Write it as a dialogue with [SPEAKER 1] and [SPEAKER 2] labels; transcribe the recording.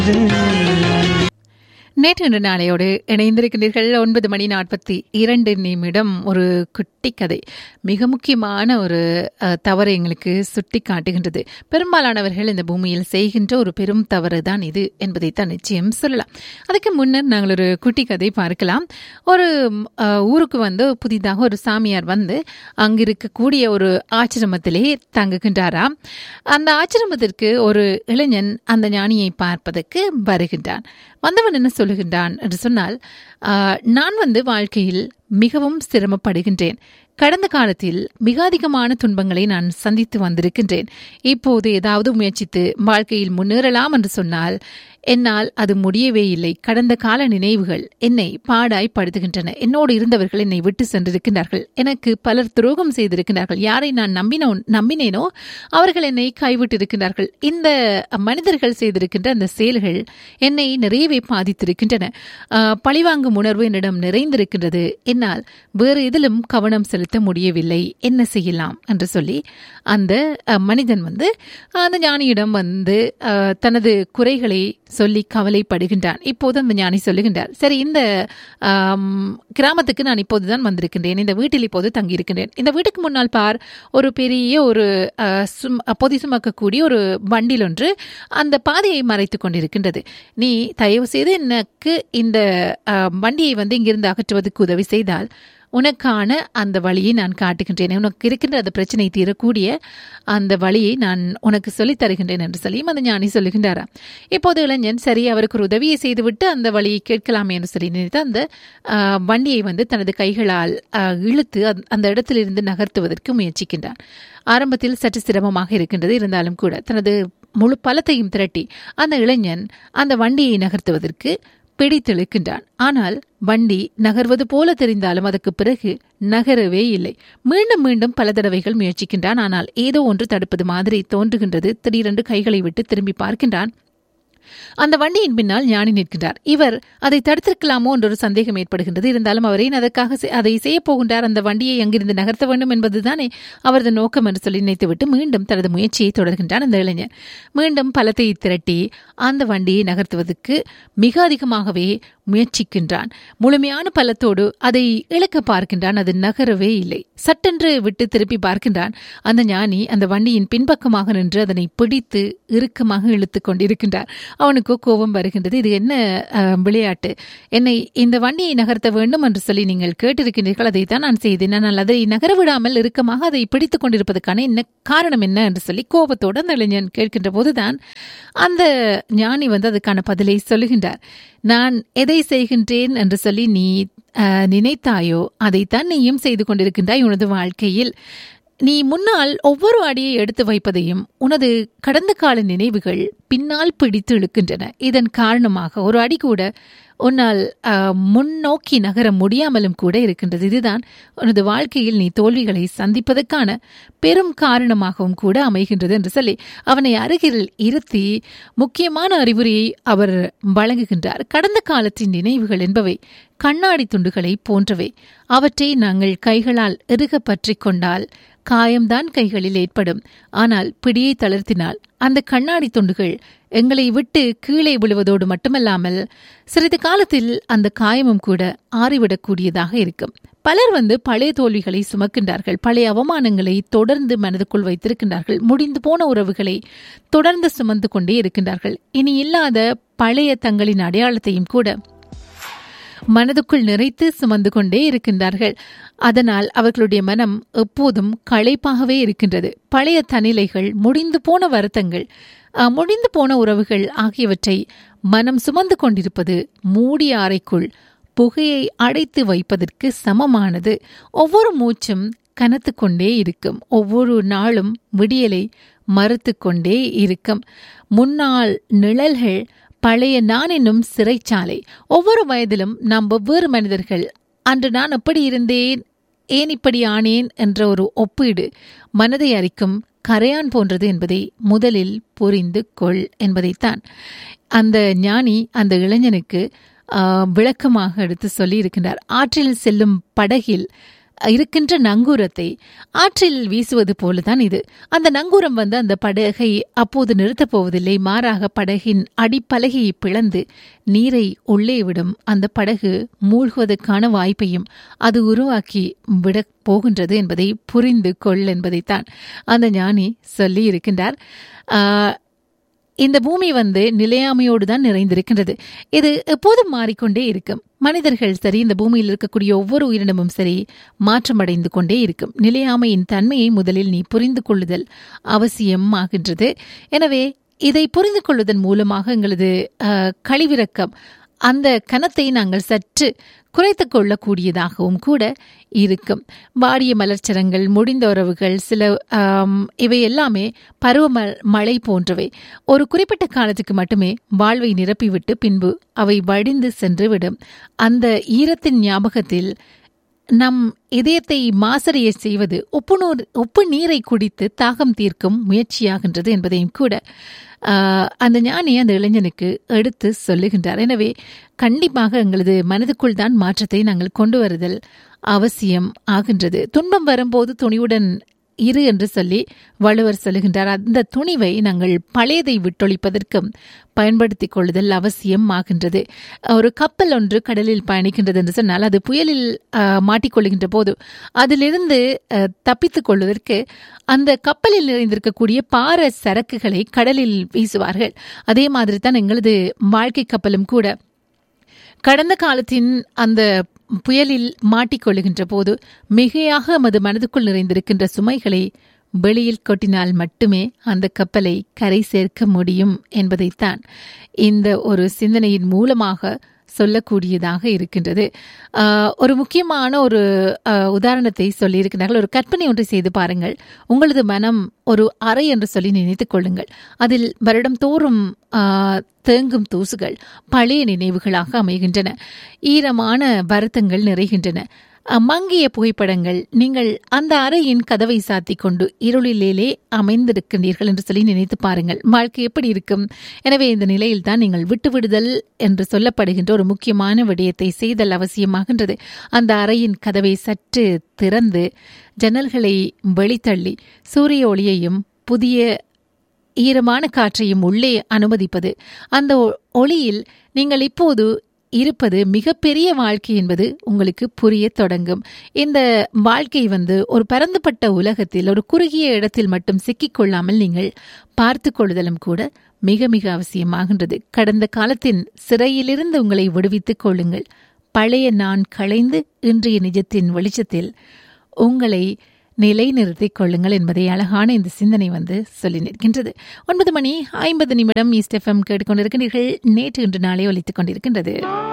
[SPEAKER 1] நேற்று இன்று நாளையோடு இணைந்திருக்கின்றீர்கள் ஒன்பது மணி நாற்பத்தி இரண்டு நிமிடம் ஒரு குட்டி கதை மிக முக்கியமான ஒரு அஹ், தவறை எங்களுக்கு சுட்டி காட்டுகின்றது பெரும்பாலானவர்கள் இந்த பூமியில் செய்கின்ற ஒரு பெரும் தவறு தான் இது என்பதைத்தான் நிச்சயம் சொல்லலாம் அதுக்கு முன்னர் நாங்கள் ஒரு குட்டி கதை பார்க்கலாம் ஒரு அஹ், ஊருக்கு வந்து புதிதாக ஒரு சாமியார் வந்து அங்கு இருக்கக்கூடிய ஒரு ஆச்சிரமத்திலே தங்குகின்றாராம் அந்த ஆச்சிரமத்திற்கு ஒரு இளைஞன் அந்த ஞானியை பார்ப்பதற்கு வருகின்றான் வந்தவன் என்ன சொல்லுகின்றான் என்று சொன்னால் "ஆஹ், நான் வந்து வாழ்க்கையில் மிகவும் சிரமப்படுகின்றேன் கடந்த காலத்தில் மிக அதிகமான துன்பங்களை நான் சந்தித்து வந்திருக்கின்றேன் இப்போது ஏதாவது முயற்சித்து வாழ்க்கையில் முன்னேறலாம் என்று சொன்னால் என்னால் அது முடியவே இல்லை கடந்த கால நினைவுகள் என்னை பாடாய் படுத்துகின்றன என்னோடு இருந்தவர்கள் என்னை விட்டு சென்றிருக்கின்றார்கள் எனக்கு பலர் துரோகம் செய்திருக்கிறார்கள் யாரை நான் நம்பினோ நம்பினேனோ அவர்கள் என்னை கைவிட்டிருக்கிறார்கள் இந்த மனிதர்கள் செய்திருக்கின்ற அந்த செயல்கள் என்னை நிறையவே பாதித்திருக்கின்றன ஆஹ், பழிவாங்கும் உணர்வு என்னிடம் நிறைந்திருக்கின்றது என்னால் வேறு எதிலும் கவனம் செலுத்த முடியவில்லை என்ன செய்யலாம் என்று சொல்லி அந்த அஹ், மனிதன் வந்து அந்த ஞானியிடம் வந்து அஹ், தனது குறைகளை சொல்லி கவலைப்படுகின்றான் இப்போது அந்த ஞானி சொல்லுகின்றார் சரி இந்த ஆம், கிராமத்துக்கு நான் இப்போதுதான் வந்திருக்கின்றேன் இந்த வீட்டில் இப்போது தங்கியிருக்கின்றேன் இந்த வீட்டுக்கு முன்னால் பார் ஒரு பெரிய ஒரு அஹ், சும்- பொதி சுமக்கக்கூடிய ஒரு வண்டில் ஒன்று அந்த பாதையை மறைத்துக் கொண்டிருக்கின்றது நீ தயவு செய்து எனக்கு இந்த அஹ், வண்டியை வந்து இங்கிருந்து அகற்றுவதற்கு உதவி செய்தால் உனக்கான அந்த வழியை நான் காட்டுகின்றேன் உனக்கு இருக்கின்ற அந்த பிரச்சனை தீரக்கூடிய அந்த வழியை நான் உனக்கு சொல்லித் தருகின்றேன் என்று சொல்லியும் அந்த ஞானி சொல்லுகின்றாராம் இப்போது இளைஞன் சரி அவருக்கு ஒரு உதவியை செய்துவிட்டு அந்த வழியை கேட்கலாமே என்று சொல்லி நினைத்து அந்த ஆஹ், வண்டியை வந்து தனது கைகளால் ஆஹ், இழுத்து அந்த- அந்த இடத்திலிருந்து நகர்த்துவதற்கு முயற்சிக்கின்றான் ஆரம்பத்தில் சற்று சிரமமாக இருக்கின்றது இருந்தாலும் கூட தனது முழு பலத்தையும் திரட்டி அந்த இளைஞன் அந்த வண்டியை நகர்த்துவதற்கு பிடித்தெழுக்கின்றான் ஆனால் வண்டி நகர்வது போல தெரிந்தாலும் அதற்கு பிறகு நகரவே இல்லை மீண்டும் மீண்டும் பல தடவைகள் முயற்சிக்கின்றான் ஆனால் ஏதோ ஒன்று தடுப்பது மாதிரி தோன்றுகின்றது திடீரென்று கைகளை விட்டு திரும்பி பார்க்கின்றான் அந்த வண்டியின் பின்னால் ஞானி நிற்கின்றார் இவர் அதை தடுத்திருக்கலாமோ என்ற ஒரு சந்தேகம் ஏற்படுகின்றது இருந்தாலும் அவர் ஏன் அதற்காக செ- அதை செய்ய போகின்றார் அந்த வண்டியை அங்கிருந்து நகர்த்த வேண்டும் என்பதுதானே அவரது நோக்கம் என்று சொல்லி நினைத்துவிட்டு மீண்டும் தனது முயற்சியை தொடர்கின்றார் அந்த இளைஞர் மீண்டும் பலத்தை திரட்டி அந்த வண்டியை நகர்த்துவதற்கு மிக அதிகமாகவே முயற்சிக்கின்றான் முழுமையான பலத்தோடு அதை இழக்க பார்க்கின்றான் அது நகரவே இல்லை சட்டென்று விட்டு திருப்பி பார்க்கின்றான் அந்த ஞானி அந்த வண்டியின் பின்பக்கமாக நின்று அதனை பிடித்து இறுக்கமாக இழுத்துக் கொண்டிருக்கின்றார் அவனுக்கு கோபம் வருகின்றது இது என்ன அஹ், விளையாட்டு என்னை இந்த வண்டியை நகர்த்த வேண்டும் என்று சொல்லி நீங்கள் கேட்டிருக்கின்றீர்கள் அதைத்தான் நான் செய்தேன் ஆனால் அதை நகர விடாமல் இறுக்கமாக அதை பிடித்துக் கொண்டிருப்பதற்கான என்ன காரணம் என்ன என்று சொல்லி கோபத்தோடு அந்த இளைஞன் கேட்கின்ற போதுதான் அந்த ஞானி வந்து அதுக்கான பதிலை சொல்லுகின்றார் நான் எதை செய்கின்றேன் என்று சொல்லி நீ அஹ், நினைத்தாயோ அதைத்தான் நீயும் செய்து கொண்டிருக்கின்றாய் உனது வாழ்க்கையில் நீ முன்னால் ஒவ்வொரு அடியை எடுத்து வைப்பதையும் உனது கடந்த கால நினைவுகள் பின்னால் பிடித்து இழுக்கின்றன இதன் காரணமாக ஒரு அடி கூட உன்னால் அஹ், முன்னோக்கி நகர முடியாமலும் கூட இருக்கின்றது இதுதான் உனது வாழ்க்கையில் நீ தோல்விகளை சந்திப்பதற்கான பெரும் காரணமாகவும் கூட அமைகின்றது என்று சொல்லி அவனை அருகில் இருத்தி முக்கியமான அறிவுரையை அவர் வழங்குகின்றார் கடந்த காலத்தின் நினைவுகள் என்பவை கண்ணாடி துண்டுகளை போன்றவை அவற்றை நாங்கள் கைகளால் இறுக பற்றிக் கொண்டால் காயம்தான் கைகளில் ஏற்படும் ஆனால் பிடியை தளர்த்தினால் அந்த கண்ணாடி துண்டுகள் எங்களை விட்டு கீழே விழுவதோடு மட்டுமல்லாமல் சிறிது காலத்தில் அந்த காயமும் கூட ஆறிவிடக்கூடியதாக இருக்கும் பலர் வந்து பழைய தோல்விகளை சுமக்கின்றார்கள் பழைய அவமானங்களை தொடர்ந்து மனதுக்குள் வைத்திருக்கின்றார்கள் முடிந்து போன உறவுகளை தொடர்ந்து சுமந்து கொண்டே இருக்கின்றார்கள் இனி இல்லாத பழைய தங்களின் அடையாளத்தையும் கூட மனதுக்குள் நிறைத்து சுமந்து கொண்டே இருக்கின்றார்கள் அதனால் அவர்களுடைய மனம் எப்போதும் களைப்பாகவே இருக்கின்றது பழைய தனிலைகள் முடிந்து போன வருத்தங்கள் அஹ், முடிந்து போன உறவுகள் ஆகியவற்றை மனம் சுமந்து கொண்டிருப்பது மூடிய அறைக்குள் புகையை அடைத்து வைப்பதற்கு சமமானது ஒவ்வொரு மூச்சும் கனத்து கொண்டே இருக்கும் ஒவ்வொரு நாளும் விடியலை மறுத்து கொண்டே இருக்கும் முன்னாள் நிழல்கள் பழைய நான் என்னும் சிறைச்சாலை ஒவ்வொரு வயதிலும் நாம் வெவ்வேறு மனிதர்கள் அன்று நான் எப்படி இருந்தேன் ஏன் இப்படி ஆனேன் என்ற ஒரு ஒப்பீடு மனதை அரிக்கும் கரையான் போன்றது என்பதை முதலில் புரிந்து கொள் என்பதைத்தான் அந்த ஞானி அந்த இளைஞனுக்கு ஆஹ், விளக்கமாக எடுத்து சொல்லி இருக்கின்றார் ஆற்றில் செல்லும் படகில் இருக்கின்ற நங்கூரத்தை ஆற்றில் வீசுவது போலதான் இது அந்த நங்கூரம் வந்து அந்த படகை அப்போது நிறுத்தப் போவதில்லை மாறாக படகின் அடிப்பலகையை பிளந்து நீரை உள்ளே விடும் அந்த படகு மூழ்குவதற்கான வாய்ப்பையும் அது உருவாக்கி விடப் போகின்றது என்பதை புரிந்து கொள் என்பதைத்தான் அந்த ஞானி சொல்லி இருக்கின்றார் ஆஹ், இந்த பூமி வந்து நிலையாமையோடு தான் நிறைந்திருக்கின்றது இது எப்போதும் மாறிக்கொண்டே இருக்கும் மனிதர்கள் சரி இந்த பூமியில் இருக்கக்கூடிய ஒவ்வொரு உயிரினமும் சரி மாற்றமடைந்து கொண்டே இருக்கும் நிலையாமையின் தன்மையை முதலில் நீ புரிந்து கொள்ளுதல் அவசியம் ஆகின்றது எனவே இதை புரிந்து கொள்வதன் மூலமாக எங்களது அஹ், கழிவிறக்கம் அந்த கணத்தை நாங்கள் சற்று குறைத்துக் கொள்ளக்கூடியதாகவும் கூட இருக்கும் வாடிய மலர்ச்சரங்கள் முடிந்த உறவுகள் சில ஆம், இவை எல்லாமே பருவ ம- மழை போன்றவை ஒரு குறிப்பிட்ட காலத்துக்கு மட்டுமே வாழ்வை நிரப்பிவிட்டு பின்பு அவை வடிந்து சென்று விடும் அந்த ஈரத்தின் ஞாபகத்தில் நம் இதயத்தை மாசடைய செய்வது உப்பு நூர் உப்பு நீரை குடித்து தாகம் தீர்க்கும் முயற்சியாகின்றது என்பதையும் கூட ஆஹ், அந்த ஞானி அந்த இளைஞனுக்கு எடுத்து சொல்லுகின்றார் எனவே கண்டிப்பாக எங்களது மனதுக்குள் தான் மாற்றத்தை நாங்கள் கொண்டு வருதல் அவசியம் ஆகின்றது துன்பம் வரும்போது துணிவுடன் இரு என்று சொல்லி வள்ளுவர் சொல்லுகின்றார் அந்த துணிவை நாங்கள் பழையதை விட்டொழிப்பதற்கும் பயன்படுத்திக் கொள்ளுதல் அவசியம் ஆகின்றது ஒரு கப்பல் ஒன்று கடலில் பயணிக்கின்றது என்று சொன்னால் அது புயலில் ஆஹ், மாட்டிக்கொள்ளுகின்ற போது அதிலிருந்து ஆஹ், தப்பித்துக் கொள்வதற்கு அந்த கப்பலில் நிறைந்திருக்கக்கூடிய பார சரக்குகளை கடலில் வீசுவார்கள் அதே மாதிரி தான் எங்களது வாழ்க்கை கப்பலும் கூட கடந்த காலத்தின் அந்த புயலில் மாட்டிக்கொள்ளுகின்ற போது மிகையாக எமது மனதுக்குள் நிறைந்திருக்கின்ற சுமைகளை வெளியில் கொட்டினால் மட்டுமே அந்த கப்பலை கரை சேர்க்க முடியும் என்பதைத்தான் இந்த ஒரு சிந்தனையின் மூலமாக சொல்லக்கூடியதாக இருக்கின்றது ஆஹ், ஒரு முக்கியமான ஒரு ஆஹ், உதாரணத்தை சொல்லியிருக்கிறார்கள் ஒரு கற்பனை ஒன்றை செய்து பாருங்கள் உங்களது மனம் ஒரு அறை என்று சொல்லி நினைத்துக் கொள்ளுங்கள் அதில் வருடம் தோறும் ஆஹ், தேங்கும் தூசுகள் பழைய நினைவுகளாக அமைகின்றன ஈரமான வருத்தங்கள் நிறைகின்றன அஹ், மங்கிய புகைப்படங்கள் நீங்கள் அந்த அறையின் கதவை சாத்திக் கொண்டு இருளிலேலே அமைந்திருக்கின்றீர்கள் என்று சொல்லி நினைத்து பாருங்கள் வாழ்க்கை எப்படி இருக்கும் எனவே இந்த நிலையில் தான் நீங்கள் விட்டுவிடுதல் என்று சொல்லப்படுகின்ற ஒரு முக்கியமான விடயத்தை செய்தல் அவசியமாகின்றது அந்த அறையின் கதவை சற்று திறந்து ஜன்னல்களை வெளித்தள்ளி சூரிய ஒளியையும் புதிய ஈரமான காற்றையும் உள்ளே அனுமதிப்பது அந்த ஒ- ஒளியில் நீங்கள் இப்போது இருப்பது மிகப்பெரிய வாழ்க்கை என்பது உங்களுக்கு புரிய தொடங்கும் இந்த வாழ்க்கை வந்து ஒரு பரந்துபட்ட உலகத்தில் ஒரு குறுகிய இடத்தில் மட்டும் சிக்கிக்கொள்ளாமல் நீங்கள் பார்த்து கொள்ளுதலும் கூட மிக மிக அவசியமாகின்றது கடந்த காலத்தின் சிறையிலிருந்து உங்களை விடுவித்துக் கொள்ளுங்கள் பழைய நான் களைந்து இன்றைய நிஜத்தின் வெளிச்சத்தில் உங்களை நிலைநிறுத்திக் கொள்ளுங்கள் என்பதை அழகான இந்த சிந்தனை வந்து சொல்லி நிற்கின்றது ஒன்பது மணி ஐம்பது நிமிடம் ஈஸ்ட் எஃப்எம் கேட்டுக்கொண்டிருக்கின்றீர்கள் நேற்று இன்று நாளே ஒலித்துக் கொண்டிருக்கின்றது